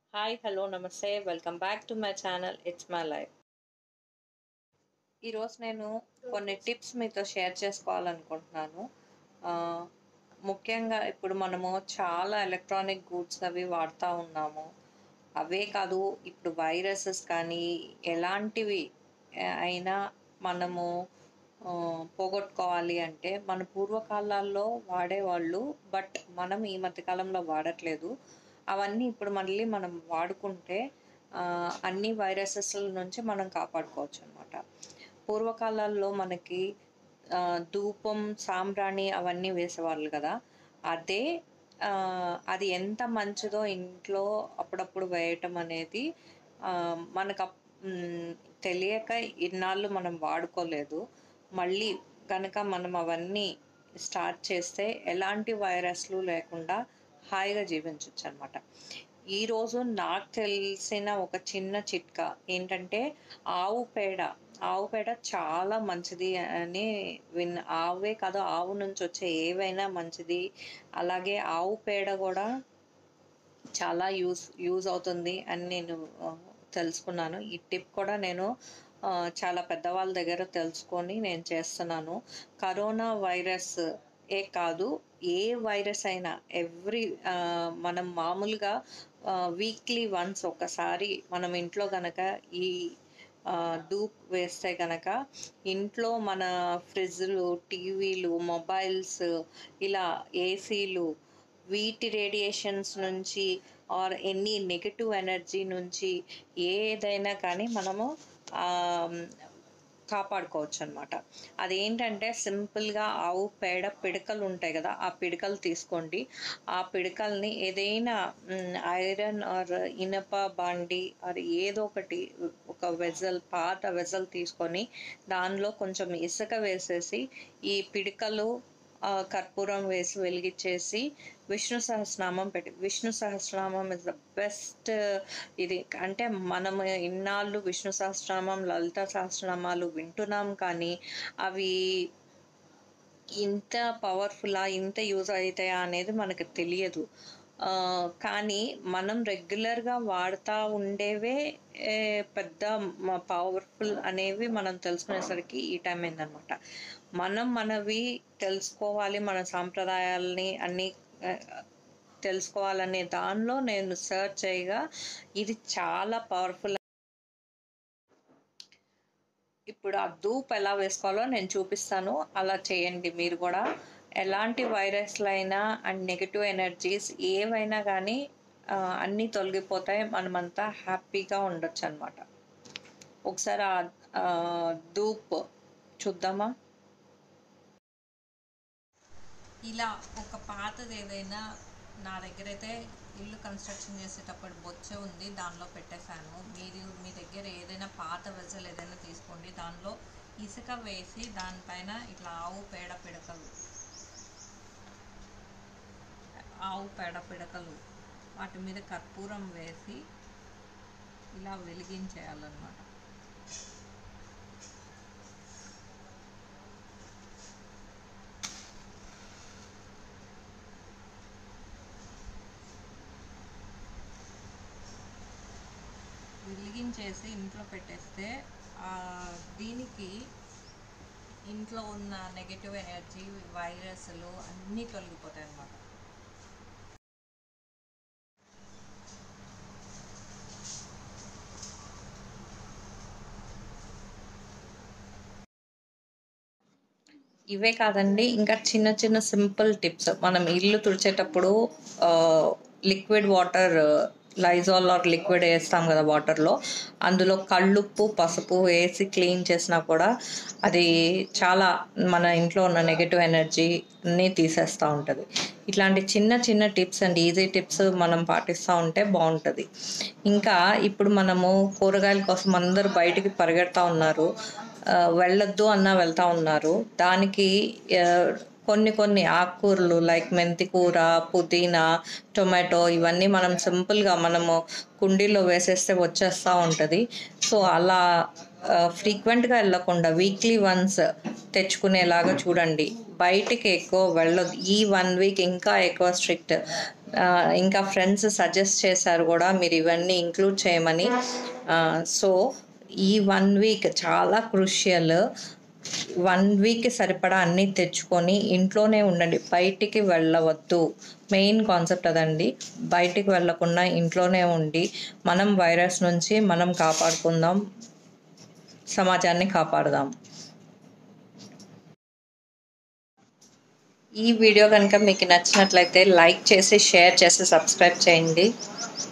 hi hello namaste welcome back to my channel it's my life ఈరోజు నేను కొన్ని tips మీతో షేర్ చేసుకోవాలనుకుంటున్నాను ఆ, ముఖ్యంగా ఇప్పుడు మనము చాలా ఎలక్ట్రానిక్ గూడ్స్ అవి వాడుతూ ఉన్నాము అవే కాదు ఇప్పుడు వైరసెస్ కానీ ఎలాంటివి ఆ, అయినా మనము ఆ, పోగొట్టుకోవాలి అంటే మన పూర్వకాలాల్లో వాడేవాళ్ళు బట్ మనం ఈ మధ్యకాలంలో వాడట్లేదు అవన్నీ ఇప్పుడు మళ్ళీ మనం వాడుకుంటే ఆ, అన్ని వైరసెస్ నుంచి మనం కాపాడుకోవచ్చు అనమాట పూర్వకాలాల్లో మనకి ఆ, ధూపం సాంబ్రాణి అవన్నీ వేసేవాళ్ళు కదా అదే ఆ, అది ఎంత మంచిదో ఇంట్లో అప్పుడప్పుడు వేయటం అనేది ఆ, మనకు అప్- మ్, తెలియక ఇన్నాళ్ళు మనం వాడుకోలేదు మళ్ళీ కనుక మనం అవన్నీ స్టార్ట్ చేస్తే ఎలాంటి వైరస్లు లేకుండా హాయిగా జీవించవచ్చు అనమాట ఈరోజు నాకు తెలిసిన ఒక చిన్న చిట్కా ఏంటంటే ఆవు పేడ ఆవు పేడ చాలా మంచిది అని విన్ ఆవే కాదు ఆవు నుంచి వచ్చే ఏవైనా మంచిది అలాగే ఆవు పేడ కూడా చాలా యూస్ యూజ్ అవుతుంది అని నేను ఆ, తెలుసుకున్నాను ఈ టిప్ కూడా నేను ఆ, చాలా పెద్దవాళ్ళ దగ్గర తెలుసుకొని నేను చేస్తున్నాను కరోనా వైరస్ ఏ కాదు ఏ వైరస్ అయినా ఎవ్రీ మనం మామూలుగా వీక్లీ వన్స్ ఒకసారి మనం ఇంట్లో గనక ఈ ఆ, ధూప్ వేస్తే గనక ఇంట్లో మన ఫ్రిడ్జ్లు టీవీలు మొబైల్స్ ఇలా ఏసీలు వీటి రేడియేషన్స్ నుంచి ఆర్ ఎనీ నెగటివ్ ఎనర్జీ నుంచి ఏదైనా కానీ మనము ఆ, కాపాడుకోవచ్చు అనమాట అదేంటంటే సింపుల్గా ఆవు పేడ పిడకలు ఉంటాయి కదా ఆ పిడకలు తీసుకోండి ఆ పిడకల్ని ఏదైనా ఐరన్ ఆర్ ఇనప బాండి ఆర్ ఏదో ఒకటి ఒక వెజల్ పాత వెజల్ తీసుకొని దానిలో కొంచెం ఇసుక వేసేసి ఈ పిడకలు ఆ, కర్పూరం వేసి వెలిగించేసి విష్ణు సహస్రనామం పెట్టి Vishnu Sahasranamam is the best ఇది అంటే మనం ఇన్నాళ్ళు విష్ణు సహస్రనామం లలిత సహస్రనామాలు వింటున్నాం కానీ అవి ఇంత పవర్ఫుల్లా ఇంత యూజ్ అవుతాయా అనేది మనకు తెలియదు ఆ, కానీ మనం రెగ్యులర్గా వాడుతూ ఉండేవే ఏ, పెద్ద పవర్ఫుల్ అనేవి మనం తెలుసుకునేసరికి ఈ టైం అయిందనమాట మనం మనవి తెలుసుకోవాలి మన సాంప్రదాయాలని అన్నీ ఆ, తెలుసుకోవాలనే దానిలో నేను సెర్చ్ చేయగా ఇది చాలా పవర్ఫుల్ ఇప్పుడు ఆ ధూప్ ఎలా వేసుకోవాలో నేను చూపిస్తాను అలా చేయండి మీరు కూడా ఎలాంటి వైరస్లు అయినా అండ్ నెగిటివ్ ఎనర్జీస్ ఏవైనా కానీ ఆ, అన్నీ తొలగిపోతాయి మనమంతా హ్యాపీగా ఉండొచ్చు అనమాట ఒకసారి ఆ ఆ, ధూప్ చూద్దామా ఇలా ఒక పాతది ఏదైనా నా దగ్గర అయితే ఇల్లు కన్స్ట్రక్షన్ చేసేటప్పుడు బొచ్చ ఉంది దానిలో పెట్టేశాను మీరు మీ దగ్గర ఏదైనా పాత వెజల్ ఏదైనా తీసుకోండి దానిలో ఇసుక వేసి దానిపైన ఇట్లా ఆవు పేడ పిడకలు ఆవు పేడ పిడకలు వాటి మీద కర్పూరం వేసి ఇలా వెలిగించేయాలన్నమాట వెలిగించేసి ఇంట్లో పెట్టేస్తే ఆ, దీనికి ఇంట్లో ఉన్న నెగటివ్ ఎనర్జీ వైరస్లు అన్నీ తొలగిపోతాయి అన్నమాట ఇవే కాదండి ఇంకా చిన్న చిన్న సింపుల్ టిప్స్ మనం ఇల్లు తుడిచేటప్పుడు liquid water Lysol or liquid వేస్తాం కదా వాటర్లో అందులో కళ్ళుప్పు పసుపు వేసి క్లీన్ చేసినా కూడా అది చాలా మన ఇంట్లో ఉన్న నెగటివ్ ఎనర్జీని తీసేస్తూ ఉంటుంది ఇట్లాంటి చిన్న చిన్న టిప్స్ అండ్ ఈజీ టిప్స్ మనం పాటిస్తూ ఉంటే బాగుంటుంది ఇంకా ఇప్పుడు మనము కూరగాయల కోసం అందరూ బయటికి పరిగెడతా ఉన్నారు ఆ, వెళ్ళొద్దు అన్నా వెళ్తా ఉన్నారు దానికి ఆ, కొన్ని కొన్ని ఆకుకూరలు లైక్ మెంతి కూర పుదీనా టొమాటో ఇవన్నీ మనం సింపుల్గా మనము కుండీలో వేసేస్తే వచ్చేస్తూ ఉంటుంది సో అలా ఫ్రీక్వెంట్గా వెళ్ళకుండా వీక్లీ వన్స్ తెచ్చుకునేలాగా చూడండి బయటికి ఎక్కువ వెళ్ళొద్దు ఈ వన్ వీక్ ఇంకా ఎక్కువ స్ట్రిక్ట్ ఇంకా ఫ్రెండ్స్ సజెస్ట్ చేశారు కూడా మీరు ఇవన్నీ ఇంక్లూడ్ చేయమని సో ఈ వన్ వీక్ చాలా క్రూషియల్ వన్ వీక్ సరిపడా అన్నీ తెచ్చుకొని ఇంట్లోనే ఉండండి బయటికి వెళ్ళవద్దు మెయిన్ కాన్సెప్ట్ అదండి బయటికి వెళ్ళకుండా ఇంట్లోనే ఉండి మనం వైరస్ నుంచి మనం కాపాడుకుందాం సమాజాన్ని కాపాడదాం ఈ వీడియో కనుక మీకు నచ్చినట్లయితే లైక్ చేసి షేర్ చేసి సబ్స్క్రైబ్ చేయండి